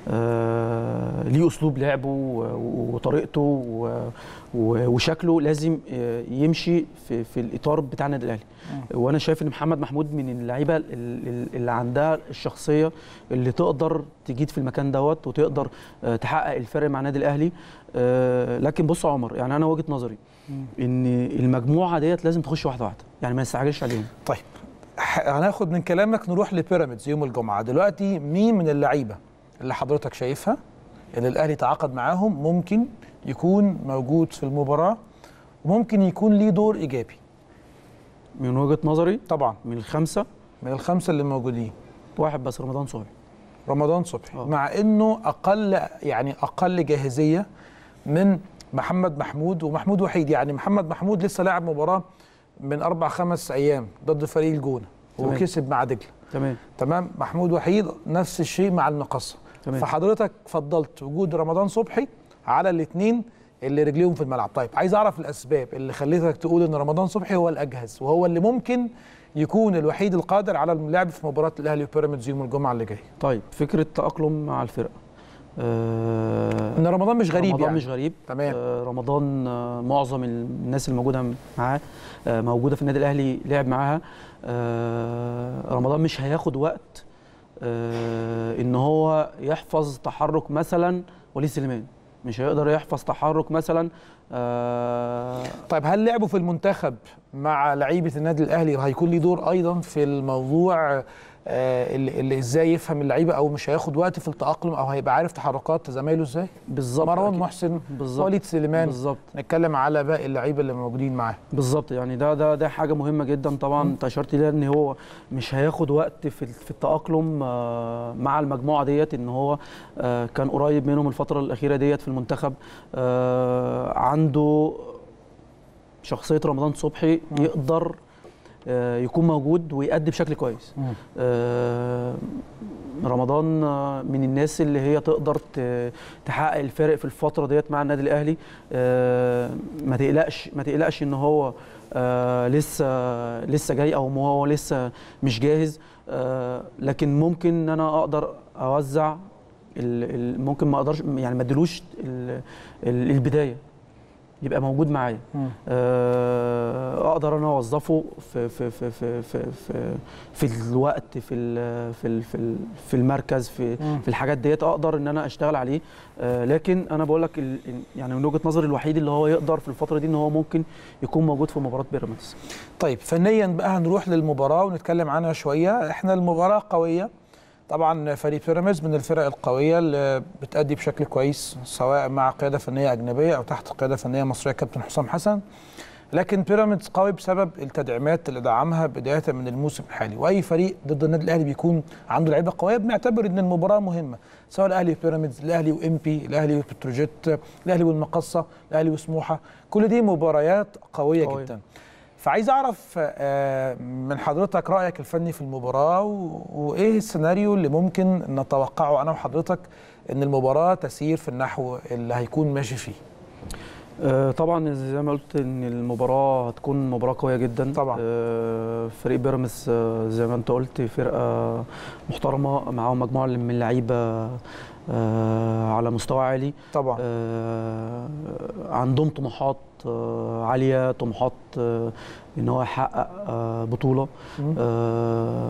آه، ليه اسلوب لعبه و- وطريقته و- و- وشكله لازم آه، يمشي في في الاطار بتاع النادي الاهلي وانا شايف ان محمد محمود من اللعيبه ال- ال- اللي عندها الشخصيه اللي تقدر تجيد في المكان دوت وتقدر آه، تحقق الفرق مع النادي الاهلي آه، لكن بص يا عمر يعني انا وجهه نظري ان المجموعه ديت لازم تخش واحده واحده يعني ما نستعجلش عليهم طيب ح- هناخد من كلامك نروح لبيراميدز يوم الجمعه دلوقتي مين من اللعيبه اللي حضرتك شايفها اللي الاهلي تعاقد معاهم ممكن يكون موجود في المباراه وممكن يكون ليه دور ايجابي من وجهه نظري طبعا من الخمسه من الخمسه اللي موجودين واحد بس رمضان صبحي رمضان صبحي آه. مع انه اقل يعني اقل جاهزيه من محمد محمود ومحمود وحيد يعني محمد محمود لسه لاعب مباراه من اربع خمس ايام ضد فريق الجونه تمام. وكسب مع دجله تمام تمام محمود وحيد نفس الشيء مع المقصه تمام. فحضرتك فضلت وجود رمضان صبحي على الاثنين اللي رجليهم في الملعب طيب عايز اعرف الاسباب اللي خليتك تقول ان رمضان صبحي هو الاجهز وهو اللي ممكن يكون الوحيد القادر على اللعب في مباراه الاهلي وبيراميدز يوم الجمعه اللي جاي طيب فكره تاقلم مع الفرقه آه ان رمضان مش غريب رمضان يعني مش غريب تمام. آه رمضان آه معظم الناس اللي موجوده معاه آه موجوده في النادي الاهلي لعب معاها آه رمضان مش هياخد وقت آه ان هو يحفظ تحرك مثلا وليد سليمان مش هيقدر يحفظ تحرك مثلا آه طيب هل لعبه في المنتخب مع لعيبه النادي الاهلي هيكون ليه دور ايضا في الموضوع آه اللي, اللي ازاي يفهم اللعيبه او مش هياخد وقت في التاقلم او هيبقى عارف تحركات زمايله ازاي بالظبط مروان أكيد. محسن بالظبط وليد سليمان بالظبط نتكلم على باقي اللعيبه اللي موجودين معاه بالظبط يعني ده ده ده حاجه مهمه جدا طبعا انت اشرت ليها ان هو مش هياخد وقت في في التاقلم آه، مع المجموعه ديت ان هو آه، كان قريب منهم الفتره الاخيره ديت في المنتخب آه، عنده شخصيه رمضان صبحي يقدر آه، يكون موجود ويأدي بشكل كويس مم. آه، رمضان آه، من الناس اللي هي تقدر ت- تحقق الفارق في الفتره ديت مع النادي الاهلي آه، ما تقلقش ما تقلقش ان هو آه، لسه لسه جاي او هو لسه مش جاهز آه، لكن ممكن ان انا اقدر اوزع ال- ال- ممكن ما اقدرش يعني ما اديلوش ال- ال- البدايه يبقى موجود معايا مم. آه، اقدر انا اوظفه في في في في في في, في الوقت في ال- في ال- في ال- في المركز في مم. في الحاجات ديت اقدر ان انا اشتغل عليه آه، لكن انا بقول لك ال- يعني من وجهه نظري الوحيد اللي هو يقدر في الفتره دي ان هو ممكن يكون موجود في مباراه بيراميدز طيب فنيا بقى هنروح للمباراه ونتكلم عنها شويه احنا المباراه قويه طبعا فريق بيراميدز من الفرق القويه اللي بتأدي بشكل كويس سواء مع قياده فنيه اجنبيه او تحت قياده فنيه مصريه كابتن حسام حسن لكن بيراميدز قوي بسبب التدعيمات اللي دعمها بدايه من الموسم الحالي واي فريق ضد النادي الاهلي بيكون عنده لعيبه قويه بنعتبر ان المباراه مهمه سواء الاهلي وبيراميدز الاهلي وامبي الاهلي وبتروجيت الاهلي والمقصه الاهلي وسموحه كل دي مباريات قويه, قوية. جدا فعايز اعرف آه، من حضرتك رايك الفني في المباراه و- وايه السيناريو اللي ممكن نتوقعه انا وحضرتك ان المباراه تسير في النحو اللي هيكون ماشي فيه آه، طبعا زي ما قلت ان المباراه هتكون مباراه قويه جدا طبعا. آه، فريق بيراميدز آه، زي ما انت قلت فرقه محترمه معاهم مجموعه من اللعيبه آه، على مستوى عالي طبعا آه، عندهم طموحات آه، عاليه طموحات آه، ان هو يحقق آه، بطوله مم. آه،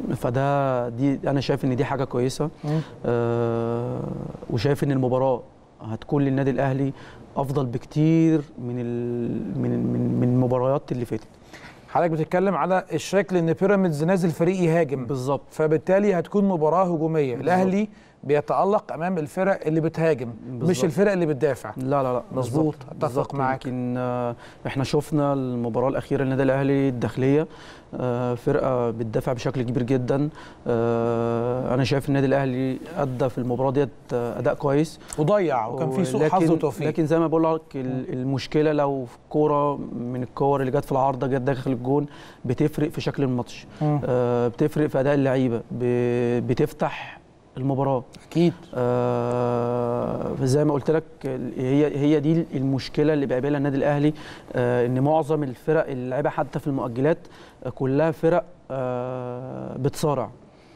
فده دي انا شايف ان دي حاجه كويسه مم. آه، وشايف ان المباراه هتكون للنادي الاهلي افضل بكتير من ال- من من من المباريات اللي فاتت حضرتك بتتكلم على الشكل ان بيراميدز نازل فريق يهاجم بالظبط فبالتالي هتكون مباراه هجوميه بالظبط. الاهلي بيتالق امام الفرق اللي بتهاجم مش بالظبط. الفرق اللي بتدافع لا لا لا مظبوط، بالظبط، أتفق بالظبط. معاك. يمكن آه، احنا شفنا المباراه الاخيره للنادي الاهلي الداخليه آه، فرقه بتدافع بشكل كبير جدا آه، انا شايف النادي الاهلي ادى في المباراه ديت آه، اداء كويس وضيع وكان في سوء حظ لكن- وتوفيق لكن زي ما بقول لك ال- المشكله لو في كوره من الكور اللي جت في العارضه جت داخل الجون بتفرق في شكل الماتش مم. آه، بتفرق في اداء اللعيبه ب- بتفتح المباراه اكيد آه، زي ما قلت لك ال- هي هي دي المشكله اللي بيقابلها النادي الاهلي آه، ان معظم الفرق اللي لعبها حتى في المؤجلات آه، كلها فرق آه، بتصارع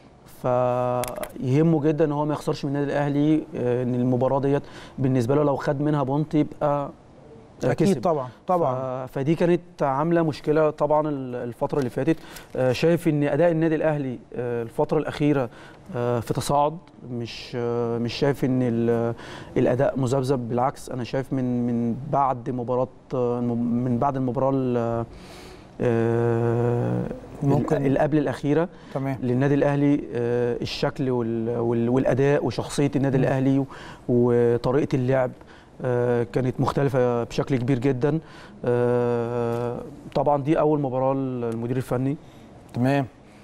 فيهمه جدا ان هو ما يخسرش من النادي الاهلي آه، ان المباراه ديت بالنسبه له لو خد منها بونت يبقى آه، اكيد كسب. طبعا طبعا ف- فدي كانت عامله مشكله طبعا ال- الفتره اللي فاتت آه، شايف ان اداء النادي الاهلي آه، الفتره الاخيره آه، في تصاعد مش آه، مش شايف ان ال- الاداء مذبذب بالعكس انا شايف من من بعد مباراه آه، من بعد المباراه ال- آه، ممكن. اللي قبل الاخيره تمام للنادي الاهلي آه، الشكل وال- وال- والاداء وشخصيه النادي الاهلي وطريقه اللعب آه، كانت مختلفه بشكل كبير جدا آه، طبعا دي اول مباراه للمدير الفني تمام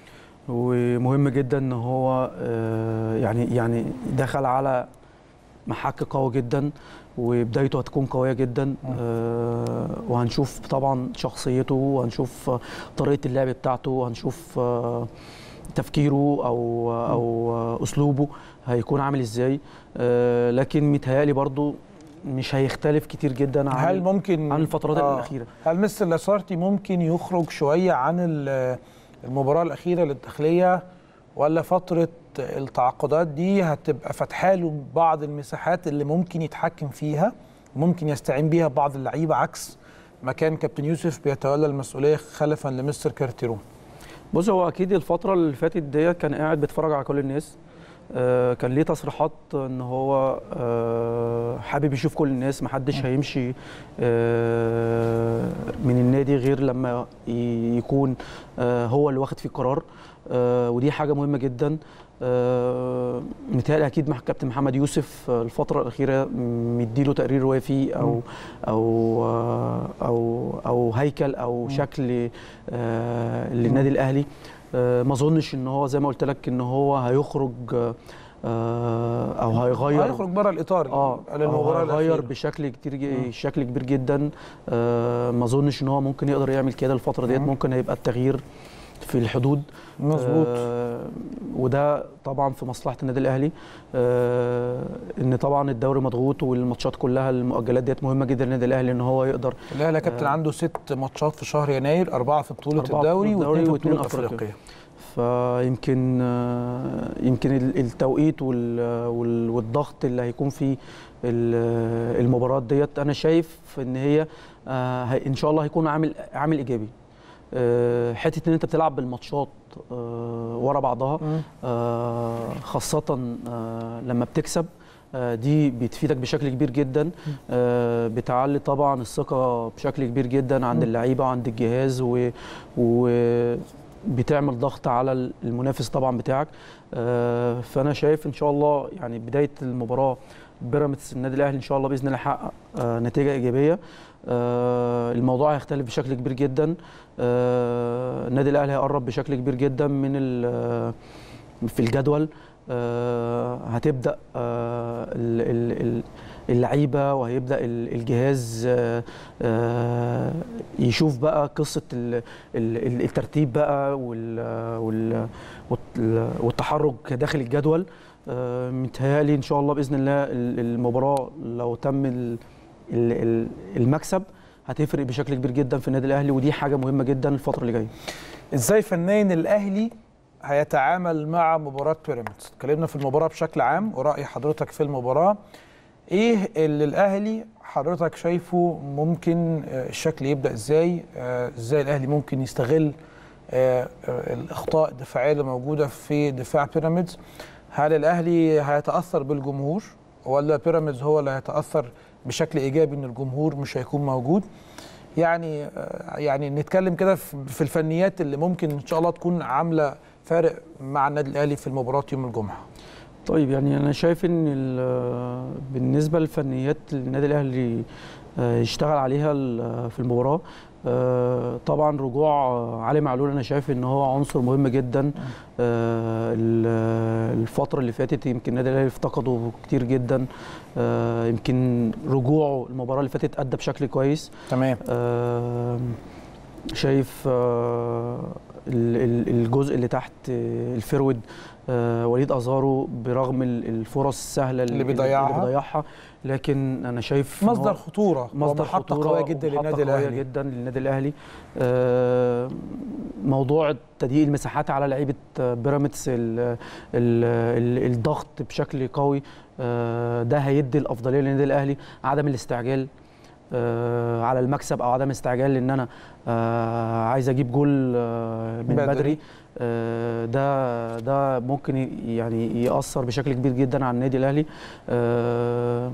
ومهم جدا ان هو آه، يعني يعني دخل على محك قوي جدا وبدايته هتكون قويه جدا آه، وهنشوف طبعا شخصيته وهنشوف آه، طريقه اللعب بتاعته وهنشوف آه، تفكيره او او آه، اسلوبه هيكون عامل ازاي آه، لكن متهيألي برضو مش هيختلف كتير جدا عن هل ممكن عن الفترات آه، الاخيره هل مستر لاسارتي ممكن يخرج شويه عن ال- المباراه الاخيره للداخليه ولا فتره التعاقدات دي هتبقى فاتحه له بعض المساحات اللي ممكن يتحكم فيها ممكن يستعين بيها بعض اللعيبه عكس ما كان كابتن يوسف بيتولى المسؤوليه خلفا لمستر كارتيرون بص هو اكيد الفتره اللي فاتت ديت كان قاعد بيتفرج على كل الناس آه، كان ليه تصريحات ان هو آه، حابب يشوف كل الناس محدش هيمشي آه، من النادي غير لما ي- يكون آه، هو اللي واخد فيه القرار آه، ودي حاجه مهمه جدا آه، متهيألي اكيد مع كابتن محمد يوسف آه، الفتره الاخيره مديله تقرير وافي او او آه، او او هيكل او شكل آه، للنادي الاهلي آه، ما اظنش ان هو زي ما قلت لك ان هو هيخرج آه، آه، او هيغير هيخرج بره الاطار اه للمباراه أو هيغير الأخيرة. بشكل كتير ج- شكل كبير جدا آه ما اظنش ان هو ممكن يقدر يعمل كده الفتره ديت مم. ممكن هيبقى التغيير في الحدود مظبوط آه وده طبعا في مصلحه النادي الاهلي آه ان طبعا الدوري مضغوط والماتشات كلها المؤجلات ديت مهمه جدا للنادي الاهلي ان هو يقدر الاهلي يا كابتن آه. عنده ست ماتشات في شهر يناير اربعه في بطوله أربعة في الدوري الدوري واثنين في واتنين بطوله أفريقيا. افريقيا فيمكن آه، يمكن ال- التوقيت وال- وال- والضغط اللي هيكون فيه ال- المباريات ديت انا شايف ان هي آه، هي- ان شاء الله هيكون عامل عامل ايجابي آه، حته ان انت بتلعب بالماتشات آه، ورا بعضها مم. آه، خاصة آه، لما بتكسب آه، دي بتفيدك بشكل كبير جدا آه، بتعلي طبعا الثقة بشكل كبير جدا عند مم. اللعيبة وعند الجهاز و, و بتعمل ضغط على المنافس طبعا بتاعك آه، فانا شايف ان شاء الله يعني بدايه المباراه بيراميدز النادي الاهلي ان شاء الله باذن الله يحقق آه، نتيجه ايجابيه آه، الموضوع هيختلف بشكل كبير جدا آه، النادي الاهلي هيقرب بشكل كبير جدا من ال- في الجدول آه، هتبدا آه، ال- ال- ال- اللعيبه وهيبدا ال- الجهاز آه، آه، يشوف بقى قصه ال- ال- ال- الترتيب بقى وال- وال- وال- والتحرك داخل الجدول آه، متهيألي ان شاء الله باذن الله ال- المباراه لو تم ال- ال- ال- المكسب هتفرق بشكل كبير جدا في النادي الاهلي ودي حاجه مهمه جدا الفتره اللي جايه ازاي فنيا الاهلي هيتعامل مع مباراه بيراميدز اتكلمنا في المباراه بشكل عام وراي حضرتك في المباراه ايه اللي الاهلي حضرتك شايفه ممكن آه، الشكل يبدا ازاي آه، ازاي الاهلي ممكن يستغل آه، آه، الاخطاء الدفاعيه اللي موجوده في دفاع بيراميدز هل الاهلي هيتاثر بالجمهور ولا بيراميدز هو اللي هيتاثر بشكل ايجابي ان الجمهور مش هيكون موجود يعني آه، يعني نتكلم كده في في الفنيات اللي ممكن ان شاء الله تكون عامله فارق مع النادي الاهلي في المباراه يوم الجمعه طيب يعني انا شايف ان ال- بالنسبه للفنيات النادي الاهلي آه، يشتغل عليها ال- في المباراه آه، طبعا رجوع آه، علي معلول انا شايف ان هو عنصر مهم جدا آه، ال- الفتره اللي فاتت يمكن النادي الاهلي افتقده كتير جدا آه، يمكن رجوعه المباراه اللي فاتت ادى بشكل كويس تمام آه، شايف آه، ال- ال- الجزء اللي تحت آه، الفرود آه، وليد ازارو برغم ال- الفرص السهله اللي بيضيعها. اللي بيضيعها لكن انا شايف إن مصدر هو خطوره مصدر ومحطة خطوره قويه جدا ومحطة للنادي قوية الاهلي جدا للنادي الاهلي آه، موضوع تضييق المساحات على لعيبه آه، بيراميدز ال- ال- ال- الضغط بشكل قوي آه، ده هيدي الافضليه للنادي الاهلي عدم الاستعجال آه، على المكسب او عدم استعجال لان انا آه، عايز اجيب جول آه، من بدري. بدري آه، ده ده ممكن ي- يعني ياثر بشكل كبير جدا على النادي الاهلي آه،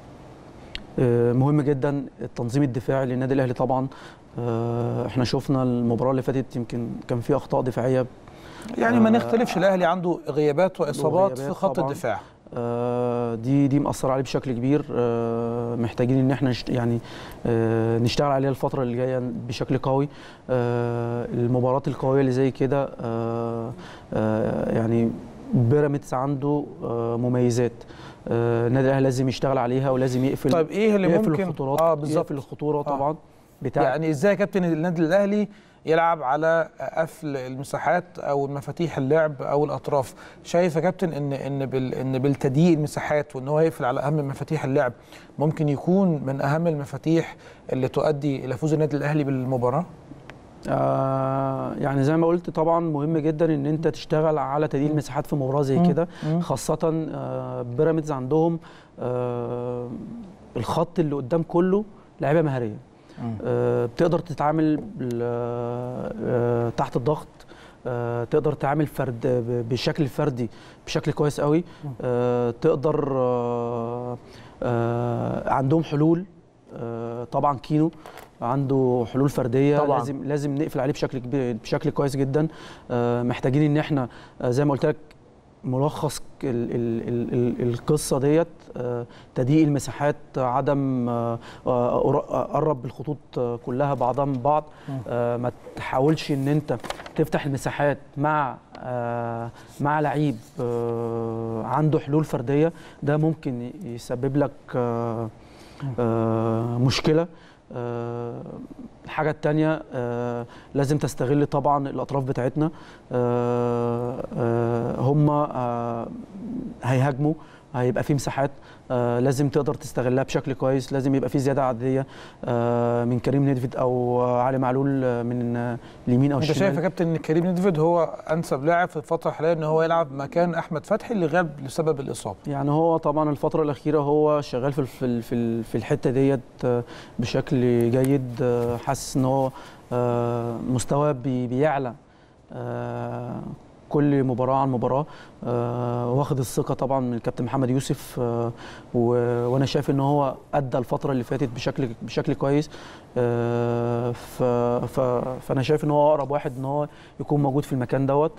آه، مهم جدا التنظيم الدفاعي للنادي الاهلي طبعا آه، احنا شفنا المباراه اللي فاتت يمكن كان في اخطاء دفاعيه يعني ما آه، نختلفش الاهلي عنده غيابات واصابات في غيابات خط طبعاً. الدفاع آه، دي دي مأثرة عليه بشكل كبير آه، محتاجين ان احنا نشت يعني آه، نشتغل عليها الفترة اللي جاية بشكل قوي آه، المباريات القوية اللي زي كده آه، آه، يعني بيراميدز عنده آه، مميزات آه، النادي الاهلي لازم يشتغل عليها ولازم يقفل طيب ايه اللي يقفل ممكن الخطورات اه بالظبط يقفل الخطورة طبعا بتاع يعني ازاي يا كابتن النادي الاهلي يلعب على قفل المساحات او المفاتيح اللعب او الاطراف شايف يا كابتن ان ان بال ان بالتضييق المساحات وان هو يقفل على اهم مفاتيح اللعب ممكن يكون من اهم المفاتيح اللي تؤدي الى فوز النادي الاهلي بالمباراه آه يعني زي ما قلت طبعا مهم جدا ان انت تشتغل على تضييق المساحات في مباراه زي مم. كده مم. خاصه آه بيراميدز عندهم آه الخط اللي قدام كله لعيبه مهاريه مم. آه بتقدر تتعامل بال- آه تحت الضغط آه تقدر تعامل فرد ب- بالشكل الفردي بشكل كويس قوي آه تقدر آه آه عندهم حلول آه طبعا كينو عنده حلول فرديه طبعاً. لازم لازم نقفل عليه بشكل كبير بشكل كويس جدا آه محتاجين ان احنا آه زي ما قلت لك ملخص ال ال ال ال القصه ديت آه، تضييق المساحات عدم آه، آه، قر- قرب الخطوط آه، كلها بعضها من بعض آه، ما تحاولش ان انت تفتح المساحات مع آه، مع لعيب آه، عنده حلول فرديه ده ممكن يسبب لك آه، آه، مشكله آه، الحاجة التانية آه، لازم تستغل طبعا الأطراف بتاعتنا آه، آه، هم آه، هيهاجموا هيبقى في مساحات آه، لازم تقدر تستغلها بشكل كويس لازم يبقى في زيادة عددية آه، من كريم نيدفيد أو علي معلول آه، من آه، اليمين أو انت الشمال شايف يا كابتن ان كريم ندفيد هو انسب لاعب في الفتره الحاليه ان هو يلعب مكان احمد فتحي اللي غاب لسبب الاصابه يعني هو طبعا الفترة الأخيرة هو شغال في ال- في ال- في ال- في الحتة ديت آه، بشكل جيد آه، حاسس إن هو آه، مستواه بي- بيعلى آه، كل مباراة عن مباراة آه، واخد الثقة طبعا من الكابتن محمد يوسف آه، و- وأنا شايف إن هو أدى الفترة اللي فاتت بشكل بشكل كويس آه، ف- ف- فأنا شايف إن هو أقرب واحد إن هو يكون موجود في المكان دوت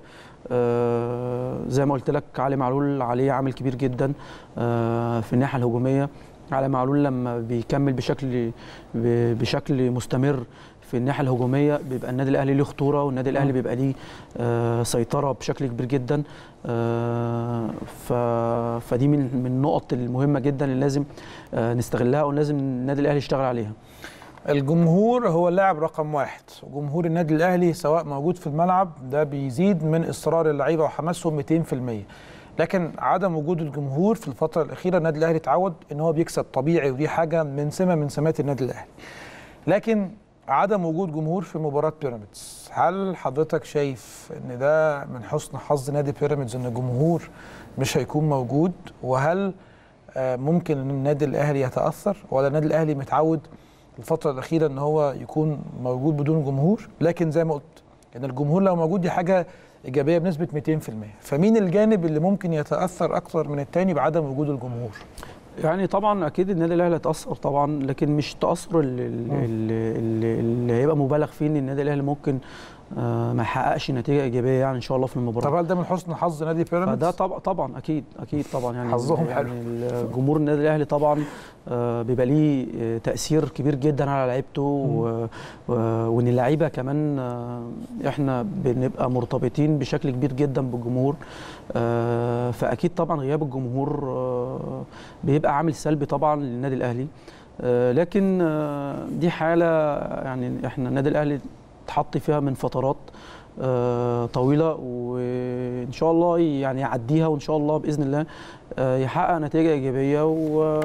آه، زي ما قلت لك علي معلول عليه عامل كبير جدا آه، في الناحيه الهجوميه علي معلول لما بيكمل بشكل ب- بشكل مستمر في الناحيه الهجوميه بيبقى النادي الاهلي له خطوره والنادي الاهلي مم. بيبقى ليه آه، سيطره بشكل كبير جدا آه، ف- فدي من من النقط المهمه جدا اللي لازم آه، نستغلها ولازم النادي الاهلي يشتغل عليها الجمهور هو اللاعب رقم واحد وجمهور النادي الاهلي سواء موجود في الملعب ده بيزيد من اصرار اللعيبه وحماسهم 200% لكن عدم وجود الجمهور في الفتره الاخيره النادي الاهلي اتعود ان هو بيكسب طبيعي ودي حاجه من سمه من سمات النادي الاهلي لكن عدم وجود جمهور في مباراه بيراميدز هل حضرتك شايف ان ده من حسن حظ نادي بيراميدز ان الجمهور مش هيكون موجود وهل آه، ممكن ان النادي الاهلي يتاثر ولا النادي الاهلي متعود الفترة الأخيرة إن هو يكون موجود بدون جمهور لكن زي ما قلت إن الجمهور لو موجود دي حاجة إيجابية بنسبة 200% فمين الجانب اللي ممكن يتأثر أكتر من التاني بعدم وجود الجمهور؟ يعني طبعا اكيد النادي الاهلي هيتاثر طبعا لكن مش التاثر اللي, اللي, اللي, اللي هيبقى مبالغ فيه ان النادي الاهلي ممكن آه، ما يحققش نتيجه ايجابيه يعني ان شاء الله في المباراه طب هل ده من حسن حظ نادي بيراميدز؟ فده طبعا طبعا اكيد اكيد طبعا يعني حظهم يعني حلو. الجمهور النادي الاهلي طبعا آه، بيبقى ليه آه، تاثير كبير جدا على لعيبته و- و- وان اللعيبه كمان آه، احنا بنبقى مرتبطين بشكل كبير جدا بالجمهور آه، فاكيد طبعا غياب الجمهور آه، بيبقى عامل سلبي طبعا للنادي الاهلي آه، لكن آه، دي حاله يعني احنا النادي الاهلي اتحط فيها من فترات آه، طويله وان شاء الله يعني يعديها وان شاء الله باذن الله آه، يحقق نتيجه ايجابيه و...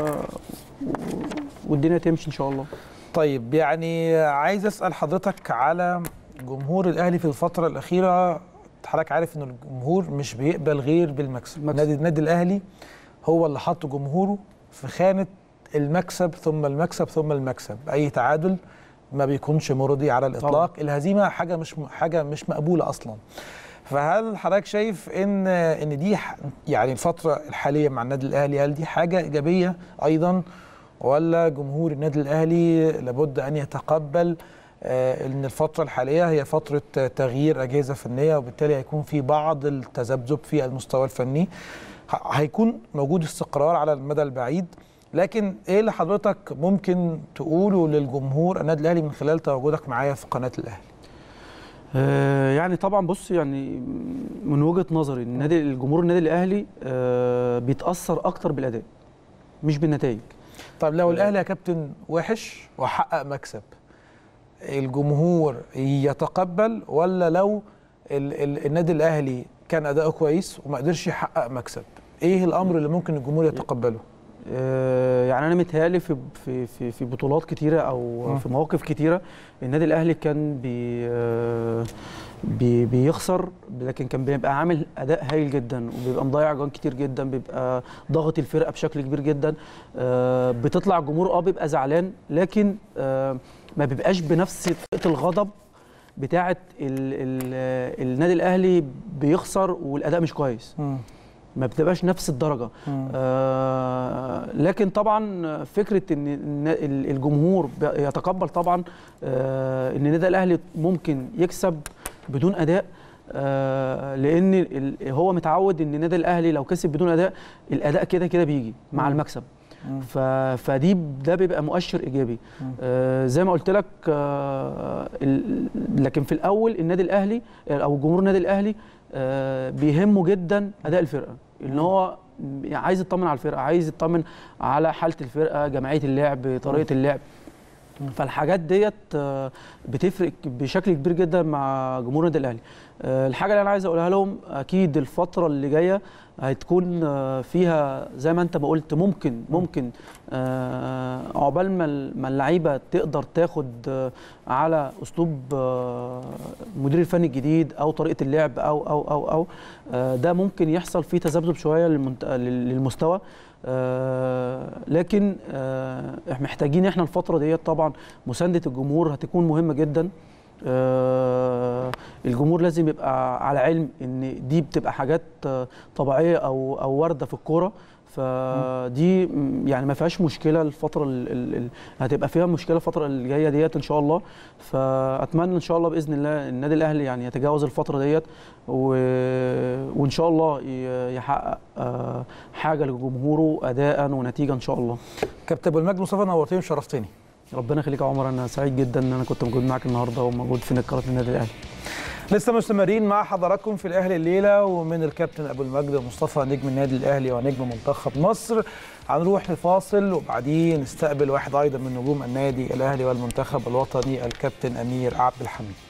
والدنيا تمشي ان شاء الله طيب يعني عايز أسأل حضرتك على جمهور الأهلي في الفترة الأخيرة حضرتك عارف إن الجمهور مش بيقبل غير بالمكسب مكسب. نادي النادي الأهلي هو اللي حط جمهوره في خانة المكسب ثم المكسب ثم المكسب أي تعادل ما بيكونش مرضي على الإطلاق الهزيمة حاجة مش حاجة مش مقبولة أصلا فهل حضرتك شايف ان ان دي ح- يعني الفتره الحاليه مع النادي الاهلي هل دي حاجه ايجابيه ايضا ولا جمهور النادي الاهلي لابد ان يتقبل آه، ان الفتره الحاليه هي فتره آه، تغيير اجهزه فنيه وبالتالي هيكون في بعض التذبذب في المستوى الفني ه- هيكون موجود استقرار على المدى البعيد لكن ايه اللي حضرتك ممكن تقوله للجمهور النادي الاهلي من خلال تواجدك معايا في قناه الاهلي آه، يعني طبعا بص يعني من وجهه نظري النادي الجمهور النادي الاهلي آه، بيتاثر اكتر بالاداء مش بالنتائج طب لو الاهلي يا كابتن وحش وحقق مكسب الجمهور يتقبل ولا لو ال ال النادي الاهلي كان اداؤه كويس وما قدرش يحقق مكسب ايه الامر اللي ممكن الجمهور يتقبله آه، يعني انا متهيألي في في في في بطولات كتيره او مم. في مواقف كتيره النادي الاهلي كان بي آه، بي بيخسر لكن كان بيبقى عامل اداء هايل جدا وبيبقى مضيع جوان كتير جدا بيبقى ضاغط الفرقه بشكل كبير جدا آه، بتطلع الجمهور اه بيبقى زعلان لكن آه، ما بيبقاش بنفس طاقه الغضب بتاعه ال ال النادي الاهلي بيخسر والاداء مش كويس ما بتبقاش نفس الدرجه آه لكن طبعا فكره ان إن ال- الجمهور ب- يتقبل طبعا آه ان النادي الاهلي ممكن يكسب بدون اداء آه لان ال- هو متعود ان النادي الاهلي لو كسب بدون اداء الاداء كده كده بيجي مع مم. المكسب مم. ف... فدي ده بيبقى مؤشر ايجابي مم. آه زي ما قلت لك آه ال... لكن في الاول النادي الاهلي او جمهور النادي الاهلي آه بيهمه جدا اداء الفرقه ان هو عايز يطمن على الفرقه عايز يطمن على حاله الفرقه جماعيه اللعب طريقه اللعب فالحاجات ديت آه، بتفرق بشكل كبير جدا مع جمهور النادي الاهلي آه، الحاجه اللي انا عايز اقولها لهم اكيد الفتره اللي جايه هتكون آه، فيها زي ما انت ما قلت ممكن ممكن آه، عقبال ما ال- ما اللعيبه تقدر تاخد آه، على اسلوب آه، المدير الفني الجديد او طريقه اللعب او او او او آه، ده ممكن يحصل فيه تذبذب شويه للمنت- لل- للمستوى آه، لكن آه، احنا محتاجين احنا الفتره ديت طبعا مسانده الجمهور هتكون مهمه جدا آه، الجمهور لازم يبقى على علم ان دي بتبقى حاجات آه، طبيعيه او او وارده في الكوره فدي م- يعني ما فيهاش مشكله الفتره ال- ال- ال- هتبقى فيها مشكله الفتره اللي جايه ديت ان شاء الله فاتمنى ان شاء الله باذن الله النادي الاهلي يعني يتجاوز الفتره ديت و... وان شاء الله ي- يحقق آه، حاجه لجمهوره اداء ونتيجه ان شاء الله كابتن ابو المجد مصطفى نورتني وشرفتني ربنا يخليك يا عمر انا سعيد جدا ان انا كنت موجود معاك النهارده وموجود في قناه النادي الاهلي لسه مستمرين مع حضراتكم في الاهلي الليله ومن الكابتن ابو المجد مصطفى نجم النادي الاهلي ونجم منتخب مصر هنروح لفاصل وبعدين نستقبل واحد ايضا من نجوم النادي الاهلي والمنتخب الوطني الكابتن امير عبد الحميد